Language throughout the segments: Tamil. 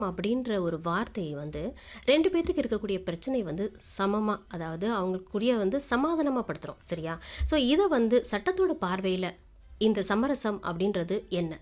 அப்படின்ற ஒரு வார்த்தையை வந்து 2 பேத்துக்கு இருக்கக்கூடிய பிரச்சனை வந்து சமமா, அதாவது அவங்களுக்குரிய வந்து சமாதானமா படுத்துறோம். சரியா? ஸோ இத வந்து சட்டத்தோட பார்வையில இந்த சமரசம் அப்படின்றது என்ன?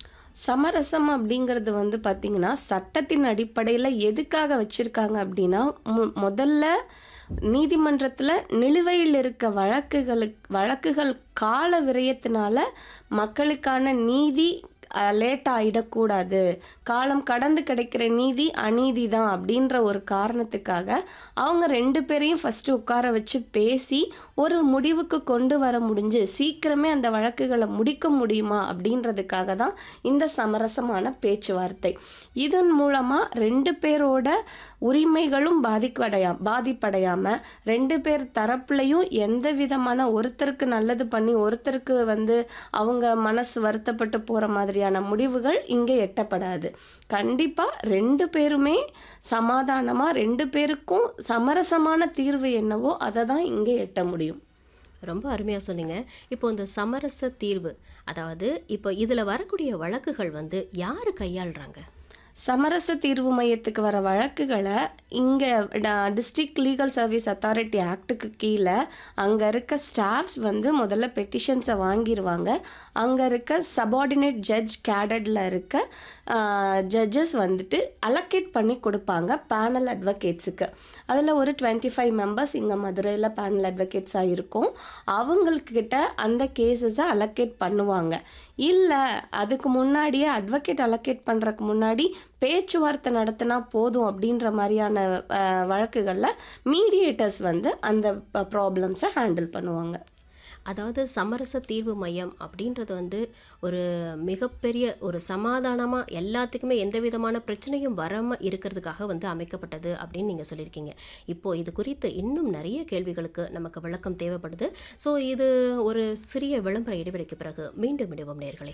சமரசம் அப்படிங்கிறது வந்து பார்த்தீங்கன்னா, சட்டத்தின் அடிப்படையில எதுக்காக வச்சிருக்காங்க அப்படின்னா, மு முதல்ல நீதிமன்றத்தில நிலுவையில் இருக்க வழக்குகளுக் வழக்குகள் கால விரயத்தினால மக்களுக்கான நீதி அ லேட் ஆயிடக்கூடாது. காலம் கடந்து கிடைக்கிற நீதி அநீதி தான் அப்படின்ற ஒரு காரணத்துக்காக, அவங்க 2 பேரையும் ஃபர்ஸ்ட்டு உட்கார வச்சு பேசி, ஒரு முடிவுக்கு கொண்டு வர முடிஞ்சு, சீக்கிரமே அந்த வழக்குகள முடிக்க முடியுமா அப்படின்றதுக்காக தான் இந்த சமரசமான பேச்சுவார்த்தை. இதன் மூலமா 2 பேரோட உரிமைகளும் பாதிக்கடையா பாதிப்படையாம 2 பேர் தரப்புலயும் எந்த விதமான ஒருத்தருக்கு நல்லது பண்ணி, ஒருத்தருக்கு வந்து அவங்க மனசு வருத்தப்பட்டு போற மாதிரியான முடிவுகள் இங்க எட்டப்படாது. கண்டிப்பா 2 பேருமே சமாதானமா 2 பேருக்கும் சமரசமான தீர்வு என்னவோ அத தான் இங்க எட்ட முடியும். ரொம்ப அருமையா சொன்னீங்க. இப்போ இந்த சமரச தீர்வு, அதாவது இப்போ இதுல வரக்கூடிய வழக்குகள் வந்து யாரு கையாள்றாங்க? சமரச தீர்வு மையத்துக்கு வர வழக்குகள இங்க ட டிஸ்ட்ரிக்ட் லீகல் சர்வீஸ் அத்தாரிட்டி ஆக்ட்டுக்கு கீழ அங்க இருக்க ஸ்டாஃப்ஸ் வந்து முதல்ல பெட்டிஷன்ஸ வாங்கிருவாங்க. அங்க இருக்க சபார்டினேட் ஜட்ஜ் கேடர்ல இருக்க அ ஜட்ஜஸ் வந்துட்டு அலோகேட் பண்ணி குடுப்பாங்க பேனல் அட்வொகேட்ஸுக்கு. அதுல ஒரு 25 மெம்பர்ஸ் இங்க மதுரையில பேனல் அட்வொகேட்ஸா இருக்கோம். அவங்கள்கிட்ட அந்த கேஸஸ அலோகேட் பண்ணுவாங்க. இல்ல அதுக்கு முன்னாடியே அட்வொகேட் அலோகேட் பண்றதுக்கு முன்னாடி பேச்சுவார்த்தை நடத்தினா போதும் அப்படின்ற மாரியான அ வழக்குகள்ல மீடியேட்டர்ஸ் வந்து அந்த ப ப்ராப்ளம்ஸ ஹேண்டில் பண்ணுவாங்க. அதாவது சமரச தீர்வு மையம் அப்படின்றது வந்து ஒரு மிகப்பெரிய ஒரு சமாதானமா எல்லாத்துக்குமே எந்த விதமான பிரச்சனையும் வராம இருக்கிறதுக்காக வந்து அமைக்கப்பட்டது அப்படின்னு நீங்க சொல்லியிருக்கீங்க. இப்போ இது குறித்து இன்னும் நிறைய கேள்விகளுக்கு நமக்கு விளக்கம் தேவைப்படுது. ஸோ இது ஒரு சிறிய விளம்பர இடைவெளிக்கு பிறகு மீண்டும் இணைவோம் நேயர்களே.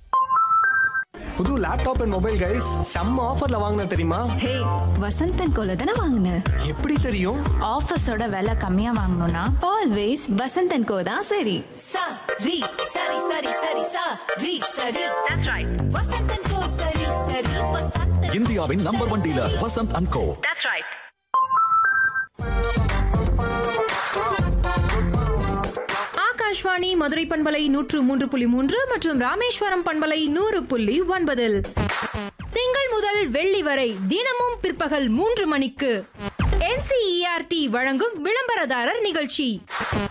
புது லேப்டாப் அண்ட் மொபைல் கைஸ் செம்ம ஆஃபர்ல வாங்கின தெரியுமா ஹே வசந்தன் கோல தானே வாங்கின எப்படி தெரியும் ஆஃபீஸோட விலை கம்மியா வாங்கணும்னா ஆல்வேஸ் வசந்தன் கோ தான் சரி sa ri sari sari sari sa ri sari that's right vasantan ko sari sari vasantan இந்தியாவின் number one dealer Vasanth and co that's right Akashvani Madurai பண்பலை நூற்று மூன்று புள்ளி மூன்று மற்றும் ராமேஸ்வரம் பண்பலை நூறு புள்ளி ஒன்பதில் திங்கள் முதல் வெள்ளி வரை தினமும் பிற்பகல் மூன்று மணிக்கு NCERT வழங்கும் விளம்பரதாரர் நிகழ்ச்சி